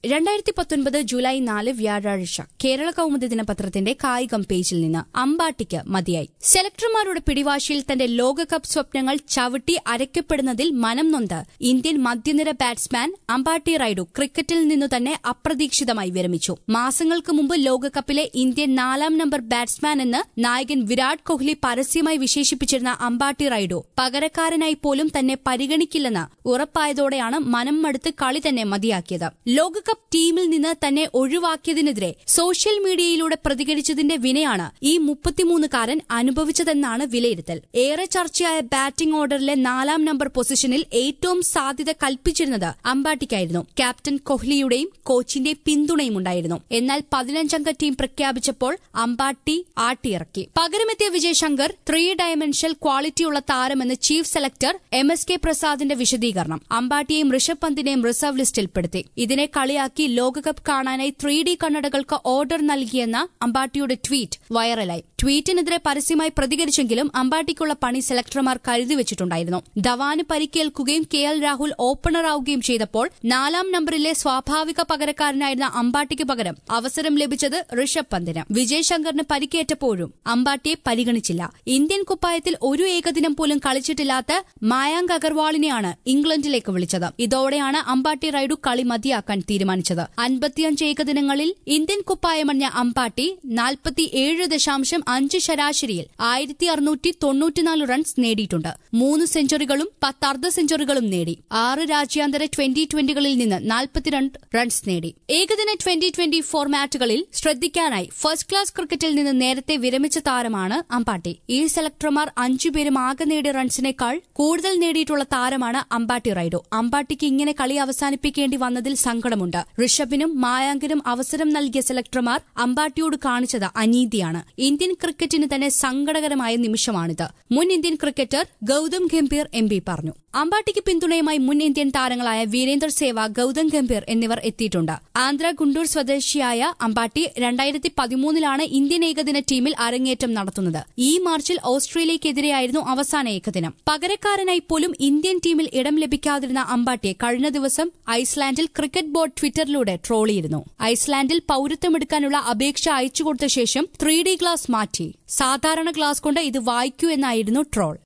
രണ്ടായിരത്തി പത്തൊൻപത് ജൂലൈ നാല് വ്യാഴാഴ്ച കേരള കൌമുദി ദിനപത്രത്തിന്റെ കായികം പേജിൽ നിന്ന് അമ്പാട്ടിക്ക് മതിയായി സെലക്ടർമാരുടെ പിടിവാശിയിൽ തന്റെ ലോകകപ്പ് സ്വപ്നങ്ങൾ ചവിട്ടി അരയ്ക്കപ്പെടുന്നതിൽ മനം നൊന്ത് ഇന്ത്യൻ മധ്യനിര ബാറ്റ്സ്മാൻ അമ്പാട്ടി റൈഡു ക്രിക്കറ്റിൽ നിന്നു തന്നെ അപ്രതീക്ഷിതമായി വിരമിച്ചു മാസങ്ങൾക്ക് മുമ്പ് ലോകകപ്പിലെ ഇന്ത്യൻ നാലാം നമ്പർ ബാറ്റ്സ്മാൻ എന്ന് നായകൻ വിരാട് കോഹ്ലി പരസ്യമായി വിശേഷിപ്പിച്ചിരുന്ന അമ്പാട്ടി റൈഡു പകരക്കാരനായി പോലും തന്നെ പരിഗണിക്കില്ലെന്ന് ഉറപ്പായതോടെയാണ് മനം മടുത്ത് കളി തന്നെ മതിയാക്കിയത് ലോകകപ്പ് ടീമിൽ നിന്ന് തന്നെ ഒഴിവാക്കിയതിനെതിരെ സോഷ്യൽ മീഡിയയിലൂടെ പ്രതികരിച്ചതിന്റെ വിനയാണ് ഈ മുപ്പത്തിമൂന്നുകാരൻ അനുഭവിച്ചതെന്നാണ് വിലയിരുത്തൽ ഏറെ ചർച്ചയായ ബാറ്റിംഗ് ഓർഡറിലെ നാലാം നമ്പർ പൊസിഷനിൽ ഏറ്റവും സാധ്യത കൽപ്പിച്ചിരുന്നത് അമ്പാട്ടിക്കായിരുന്നു ക്യാപ്റ്റൻ കോഹ്ലിയുടെയും കോച്ചിന്റെയും പിന്തുണയും ഉണ്ടായിരുന്നു എന്നാൽ പതിനഞ്ചംഗ ടീം പ്രഖ്യാപിച്ചപ്പോൾ അമ്പാട്ടി ആട്ടിയിറക്കി പകരമെത്തിയ വിജയ് ശങ്കർ ത്രീ ഡയമെൻഷൽ ക്വാളിറ്റിയുള്ള താരമെന്ന് chief selector M S K പ്രസാദിന്റെ വിശദീകരണം അമ്പാട്ടിയെയും ഋഷഭ് പന്തിനെയും റിസർവ് ലിസ്റ്റിൽപ്പെടുത്തി ഇതിനെ കളിയാക്കി ലോകകപ്പ് കാണാനായി ത്രീ ഡി കണ്ണടകൾക്ക് ഓർഡർ നൽകിയെന്ന അമ്പാട്ടിയുടെ ട്വീറ്റ് വൈറലായി ട്വീറ്റിനെതിരെ പരസ്യമായി പ്രതികരിച്ചെങ്കിലും അമ്പാട്ടിക്കുള്ള പണി സെലക്ടർമാർ കരുതിവച്ചിട്ടുണ്ടായിരുന്നു ധവാന് പരിക്കേൽക്കുകയും കെ എൽ രാഹുൽ ഓപ്പണറാവുകയും ചെയ്തപ്പോൾ നാലാം നമ്പറിലെ സ്വാഭാവിക പകരക്കാരനായിരുന്ന അമ്പാട്ടിക്ക് പകരം അവസരം ലഭിച്ചത് ഋഷഭ് പന്തിന് വിജയ് ശങ്കറിന് പരിക്കേറ്റപ്പോഴും അമ്പാട്ടിയെ പരിഗണിച്ചില്ല ഇന്ത്യൻ കുപ്പായത്തിൽ ഒരു ഏകദിനം പോലും കളിച്ചിട്ടില്ലാത്ത മായാങ്ക് അഗർവാളിനെയാണ് ഇംഗ്ലണ്ടിലേക്ക് വിളിച്ചത് ഇതോടെയാണ് അമ്പാട്ടി റൈഡു കളി മതിയാക്കാൻ തീരുമാനിച്ചത് അൻപത്തിയഞ്ച് ഏകദിനങ്ങളിൽ ഇന്ത്യൻ കുപ്പായമണിഞ്ഞ അമ്പാട്ടി നാൽപ്പത്തിയേഴ് ദശാംശം അഞ്ച് ശരാശരിയിൽ ആയിരത്തി അറുന്നൂറ്റി തൊണ്ണൂറ്റിനാല് റൺസ് നേടിയിട്ടുണ്ട് മൂന്ന് സെഞ്ചുറികളും പത്ത് അർദ്ധ സെഞ്ചുറികളും നേടി ആറ് രാജ്യാന്തര ട്വന്റി ട്വന്റികളിൽ നിന്ന് നാൽപ്പത്തിരണ്ട് റൺസ് നേടി ഏകദിന ട്വന്റി ട്വന്റി ഫോർമാറ്റുകളിൽ ശ്രദ്ധിക്കാനായി ഫസ്റ്റ് ക്ലാസ് ക്രിക്കറ്റിൽ നിന്ന് നേരത്തെ വിരമിച്ച താരമാണ് അമ്പാട്ടി ഈ സെലക്ടർമാർ അഞ്ചുപേരും ആകെ നേടിയ റൺസിനേക്കാൾ കൂടുതൽ നേടിയിട്ടുള്ള താരമാണ് അമ്പാട്ടി റൈഡു അമ്പാട്ടിക്ക് ഇങ്ങനെ കളി അവസാനിപ്പിക്കേണ്ടി വന്നതിൽ സങ്കടമുണ്ട് ഋഷഭിനും മായാങ്കിനും അവസരം നൽകിയ സെലക്ടർമാർ അമ്പാട്ടിയോട് കാണിച്ചത് അനീതിയാണ് ഇന്ത്യൻ ക്രിക്കറ്റിന് തന്നെ സങ്കടകരമായ നിമിഷമാണിത് മുൻ Indian cricketer Gautam Gambhir M P പറഞ്ഞു അമ്പാട്ടിക്ക് പിന്തുണയുമായി മുൻ ഇന്ത്യൻ താരങ്ങളായ വീരേന്ദർ സേവ ഗൌതം ഗംഭീർ എന്നിവർ എത്തിയിട്ടുണ്ട് ആന്ധ്ര ഗുണ്ടൂർ സ്വദേശിയായ അമ്പാട്ടി രണ്ടായിരത്തി പതിമൂന്നിലാണ് ഇന്ത്യൻ ഏകദിന ടീമിൽ അരങ്ങേറ്റം നടത്തുന്നത് ഈ മാർച്ചിൽ ഓസ്ട്രേലിയക്കെതിരെയായിരുന്നു അവസാന ഏകദിനം പകരക്കാരനായി പോലും ഇന്ത്യൻ ടീമിൽ ഇടം ലഭിക്കാതിരുന്ന അമ്പാട്ടിയെ കഴിഞ്ഞ ദിവസം ഐസ്ലാൻഡിൽ ക്രിക്കറ്റ് ബോർഡ് ട്വിറ്ററിലൂടെ ട്രോളിയിരുന്നു ഐസ്ലാൻഡിൽ പൌരത്വമെടുക്കാനുള്ള അപേക്ഷ അയച്ചുകൊടുത്ത ശേഷം ത്രീ ഡി ഗ്ലാസ് മാറ്റി സാധാരണ ഗ്ലാസ് കൊണ്ട് ഇത് വായിക്കൂ എന്നായിരുന്നു ട്രോൾ